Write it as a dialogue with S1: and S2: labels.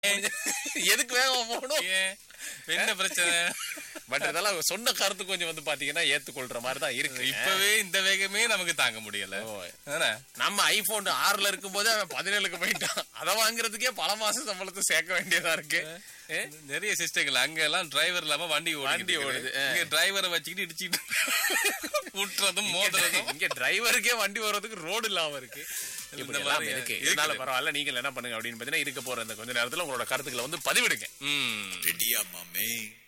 S1: எதுக்கு வேகமா போகணும்
S2: ஏன் என்ன பிரச்சனை
S1: பட் இதெல்லாம் சொன்ன கருத்து கொஞ்சம் வந்து பாத்தீங்கன்னா ஏத்துக்கொள்ற மாதிரி தான் இருக்கு
S2: இப்பவே இந்த வேகமே நமக்கு தாங்க முடியல
S1: ஓ.
S2: தானே?
S1: நம்ம ஐபோன் ஆறுல இருக்கும் போதே அவன் பதினேழுக்கு போயிட்டான் அதை வாங்குறதுக்கே பல மாசம் சம்பளத்தை சேர்க்க வேண்டியதா இருக்கு ஏ?
S2: நிறைய சிஸ்டங்கள் அங்க எல்லாம் டிரைவர் இல்லாம வண்டி
S1: வண்டி
S2: வண்டி
S1: ஓடுது.
S2: ஓடுது
S1: ஆ.
S2: இங்க டிரைவரை வச்சுக்கிட்டு இடிச்சிட்டு விட்டுறதும் மோதுறதும்
S1: இங்க டிரைவருக்கே வண்டி வர்றதுக்கு ரோடு இல்லாம இருக்கு இப்படி
S2: இந்த
S1: எல்லாம்
S2: மாதிரி
S1: இருக்கு
S2: இருக்குது.
S1: இருந்தாலும் பரவாயில்ல நீங்கள் என்ன பண்ணுங்க அப்படின்னு பாத்தீங்கன்னா இருக்க போற இந்த கொஞ்ச நேரத்துல உங்களோட கருத்துக்களை வந்து பதிவிடுங்க
S2: ம்
S3: ரெடியா மாமே